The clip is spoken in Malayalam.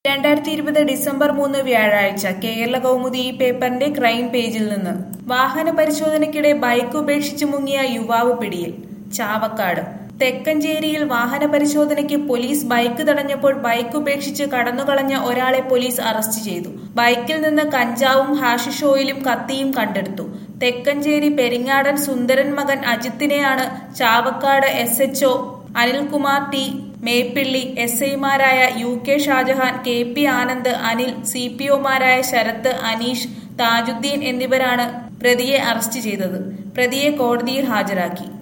രണ്ടായിരത്തി ഇരുപത് ഡിസംബർ മൂന്ന് വ്യാഴാഴ്ച കേരള കൗമുദി ഈ പേപ്പറിന്റെ ക്രൈം പേജിൽ നിന്ന് വാഹന പരിശോധനയ്ക്കിടെ ബൈക്ക് ഉപേക്ഷിച്ച് മുങ്ങിയ യുവാവ് പിടിയിൽ ചാവക്കാട് തെക്കഞ്ചേരിയിൽ വാഹന പരിശോധനയ്ക്ക് പോലീസ് ബൈക്ക് തടഞ്ഞപ്പോൾ ബൈക്ക് ഉപേക്ഷിച്ച് കടന്നുകളഞ്ഞ ഒരാളെ പോലീസ് അറസ്റ്റ് ചെയ്തു ബൈക്കിൽ നിന്ന് കഞ്ചാവും ഹാഷിഷ് ഓയിലും കത്തിയും കണ്ടെടുത്തു തെക്കഞ്ചേരി പെരിങ്ങാടൻ സുന്ദരൻ മകൻ അജിത്തിനെയാണ് Chavakkad S H O Anilkumar T Meppilly S ഐമാരായ U K Shajahan K P Anand Anil C P ഒമാരായ ശരത്ത് അനീഷ് താജുദ്ദീൻ എന്നിവരാണ് പ്രതിയെ അറസ്റ്റ് ചെയ്തത് പ്രതിയെ കോടതിയിൽ ഹാജരാക്കി